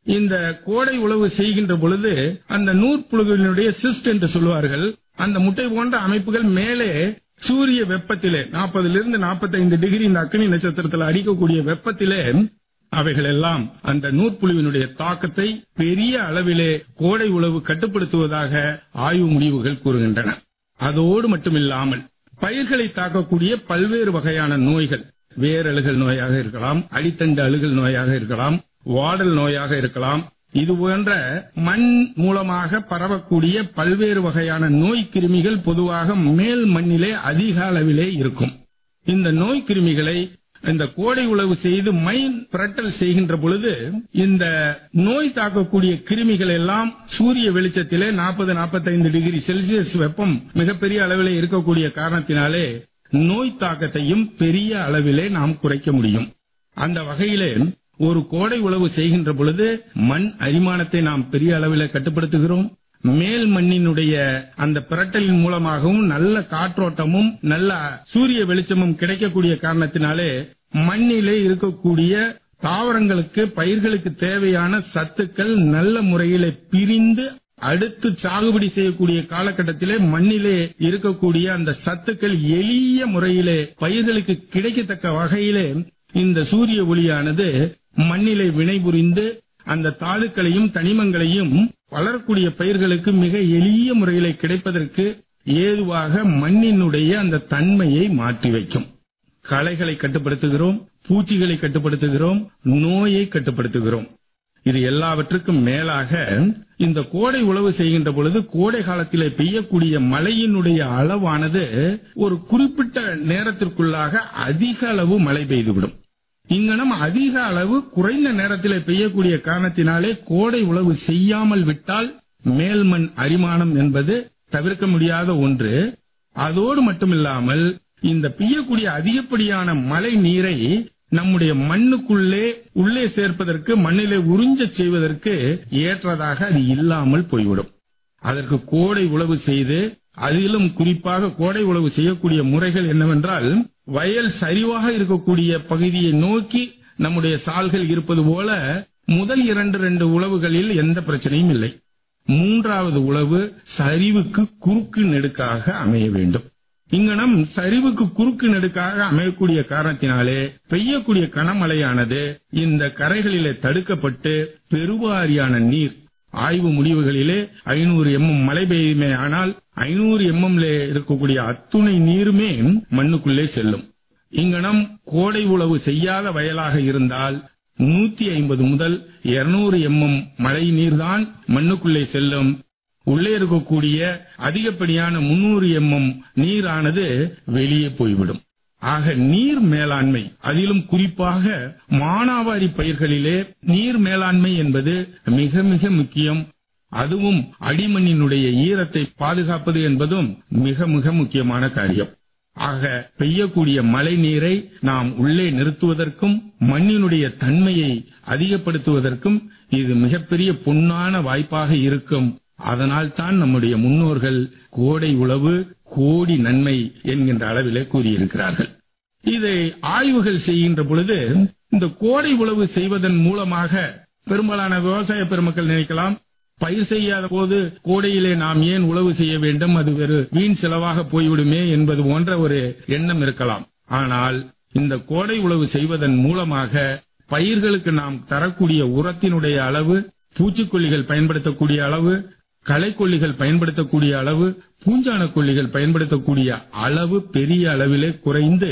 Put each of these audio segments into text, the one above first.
இந்த கோடை உழவு செய்கின்ற பொழுது அந்த நூற்புழுகளினுடைய சிஸ்ட் என்று சொல்லுவார்கள் அந்த முட்டை போன்ற அமைப்புகள் மேலே சூரிய வெப்பத்திலே நாற்பதிலிருந்து நாற்பத்தைந்து டிகிரி இந்த அக்னி நட்சத்திரத்தில் அடிக்கக்கூடிய வெப்பத்திலே அவைகள் எல்லாம் அந்த நூற்புழுவினுடைய தாக்கத்தை பெரிய அளவிலே கோடை உழவு கட்டுப்படுத்துவதாக ஆய்வு முடிவுகள் கூறுகின்றன அதோடு மட்டுமில்லாமல் பயிர்களை தாக்கக்கூடிய பல்வேறு வகையான நோய்கள் வேரழுகல் நோயாக இருக்கலாம் அடித்தண்டு அழுகல் நோயாக இருக்கலாம் வாடல் நோயாக இருக்கலாம் இது போன்ற மண் மூலமாக பரவக்கூடிய பல்வேறு வகையான நோய் கிருமிகள் பொதுவாக மேல் மண்ணிலே அதிக அளவிலே இருக்கும் இந்த நோய் கிருமிகளை இந்த கோடை உழவு செய்து மைன் புரட்டல் செய்கின்ற பொழுது இந்த நோய் தாக்கக்கூடிய கிருமிகள் எல்லாம் சூரிய வெளிச்சத்திலே நாற்பது நாற்பத்தைந்து டிகிரி செல்சியஸ் வெப்பம் மிகப்பெரிய அளவிலே இருக்கக்கூடிய காரணத்தினாலே நோய் தாக்கத்தையும் பெரிய அளவிலே நாம் குறைக்க முடியும் அந்த வகையிலே ஒரு கோடை உழவு செய்கின்ற பொழுது மண் அரிமானத்தை நாம் பெரிய அளவிலே கட்டுப்படுத்துகிறோம் மேல் மண்ணினுடைய அந்த பிரட்டலின் மூலமாகவும் நல்ல காற்றோட்டமும் நல்ல சூரிய வெளிச்சமும் கிடைக்கக்கூடிய காரணத்தினாலே மண்ணிலே இருக்கக்கூடிய தாவரங்களுக்கு பயிர்களுக்கு தேவையான சத்துக்கள் நல்ல முறையிலே பிரிந்து அடுத்து சாகுபடி செய்யக்கூடிய காலகட்டத்திலே மண்ணிலே இருக்கக்கூடிய அந்த சத்துக்கள் எளிய முறையிலே பயிர்களுக்கு கிடைக்கத்தக்க வகையிலே இந்த சூரிய ஒளியானது மண்ணிலே வினைபுரிந்து அந்த தாதுக்களையும் தனிமங்களையும் வளரக்கூடிய பயிர்களுக்கு மிக எளிய முறையிலே கிடைப்பதற்கு ஏதுவாக மண்ணினுடைய அந்த தன்மையை மாற்றி வைக்கும் களைகளை கட்டுப்படுத்துகிறோம் பூச்சிகளை கட்டுப்படுத்துகிறோம் நோயை கட்டுப்படுத்துகிறோம் இது எல்லாவற்றுக்கும் மேலாக இந்த கோடை உழவு செய்கின்ற பொழுது கோடை காலத்திலே பெய்யக்கூடிய மழையினுடைய அளவானது ஒரு குறிப்பிட்ட நேரத்திற்குள்ளாக அதிக அளவு மழை பெய்துவிடும் இங்கனம் அதிக அளவு குறைந்த நேரத்திலே பெய்யக்கூடிய காரணத்தினாலே கோடை உழவு செய்யாமல் விட்டால் மேல்மண் அரிமானம் என்பது தவிர்க்க முடியாத ஒன்று அதோடு மட்டுமில்லாமல் இந்த பெய்யக்கூடிய அதிகப்படியான மழை நீரை நம்முடைய மண்ணுக்குள்ளே உள்ளே சேர்ப்பதற்கு மண்ணிலே உறிஞ்சச் செய்வதற்கு ஏற்றதாக அது இல்லாமல் போய்விடும் அதற்கு கோடை உழவு செய்து அதிலும் குறிப்பாக கோடை உழவு செய்யக்கூடிய முறைகள் என்னவென்றால் வயல் சரிவாக இருக்கக்கூடிய பகுதியை நோக்கி நம்முடைய சால்கள் இருப்பது போல முதல் இரண்டு ரெண்டு உழவுகளில் எந்த பிரச்சனையும் இல்லை மூன்றாவது உழவு சரிவுக்கு குறுக்கு நெடுக்காக அமைய வேண்டும் இங்கனம் சரிவுக்கு குறுக்கு நெடுக்காக அமையக்கூடிய காரணத்தினாலே பெய்யக்கூடிய கனமழையானது இந்த கரைகளிலே தடுக்கப்பட்டு பெருவாரியான நீர் ஆய்வு முடிவுகளிலே ஐநூறு எம்எம் மழை பெய்யுமே ஆனால் ஐநூறு எம்எம்ல இருக்கக்கூடிய அத்துணை நீருமே மண்ணுக்குள்ளே செல்லும் இங்கனம் கோடை உழவு செய்யாத வயலாக இருந்தால் நூத்தி ஐம்பது முதல் இருநூறு எம்எம் மழை நீர்தான் மண்ணுக்குள்ளே செல்லும் உள்ளே இருக்கக்கூடிய அதிகப்படியான முன்னூறு எம்எம் நீரானது வெளியே போய்விடும் ஆக நீர் மேலாண்மை அதிலும் குறிப்பாக மானாவாரி பயிர்களிலே நீர் மேலாண்மை என்பது மிக மிக முக்கியம் அதுவும் அடிமண்ணினுடைய ஈரத்தை பாதுகாப்பது என்பதும் மிக மிக முக்கியமான காரியம் ஆக பெய்யக்கூடிய மழை நீரை நாம் உள்ளே நிறுத்துவதற்கும் மண்ணினுடைய தன்மையை அதிகப்படுத்துவதற்கும் இது மிகப்பெரிய பொன்னான வாய்ப்பாக இருக்கும் அதனால் தான் நம்முடைய முன்னோர்கள் கோடை உழவு கோடி நன்மை என்கின்ற அளவிலே கூறியிருக்கிறார்கள் இதை ஆய்வுகள் செய்கின்ற பொழுது இந்த கோடை உழவு செய்வதன் மூலமாக பெரும்பாலான விவசாய பெருமக்கள் நினைக்கலாம் பயிர் செய்யாத போது கோடையிலே நாம் ஏன் உழவு செய்ய வேண்டும் அது வெறு வீண் செலவாக போய்விடுமே என்பது போன்ற ஒரு எண்ணம் இருக்கலாம் ஆனால் இந்த கோடை உழவு செய்வதன் மூலமாக பயிர்களுக்கு நாம் தரக்கூடிய உரத்தினுடைய அளவு பூச்சிக்கொல்லிகள் பயன்படுத்தக்கூடிய அளவு களைக்கொல்லிகள் பயன்படுத்தக்கூடிய அளவு பூஞ்சான கொல்லிகள் பயன்படுத்தக்கூடிய அளவு பெரிய அளவிலே குறைந்து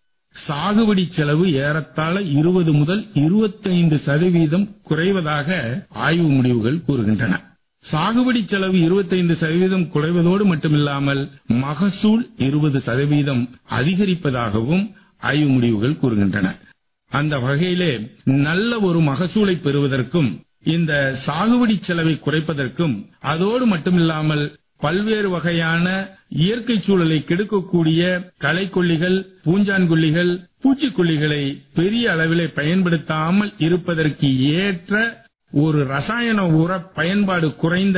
சாகுபடி செலவு ஏறத்தாழ இருபது முதல் இருபத்தைந்து சதவீதம் குறைவதாக ஆய்வு முடிவுகள் கூறுகின்றன சாகுபடி செலவு இருபத்தைந்து சதவீதம் குறைவதோடு மட்டுமில்லாமல் மகசூல் இருபது சதவீதம் அதிகரிப்பதாகவும் ஆய்வு முடிவுகள் கூறுகின்றன அந்த வகையிலே நல்ல ஒரு மகசூலை பெறுவதற்கும் இந்த சாகுபடி செலவை குறைப்பதற்கும் அதோடு மட்டுமில்லாமல் பல்வேறு வகையான இயற்கை சூழலை கெடுக்கக்கூடிய களைக்கொல்லிகள் பூஞ்சான்கொல்லிகள் பூச்சிக்கொல்லிகளை பெரிய அளவிலே பயன்படுத்தாமல் இருப்பதற்கு ஏற்ற ஒரு ரசாயன உர பயன்பாடு குறைந்த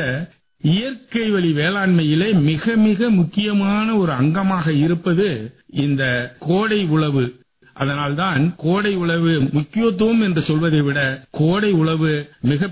இயற்கை வழி வேளாண்மையிலே மிக மிக முக்கியமான ஒரு அங்கமாக இருப்பது இந்த கோடை உழவு அதனால்தான் கோடை உழவு முக்கியத்துவம் என்று சொல்வதை விட கோடை உழவு மிக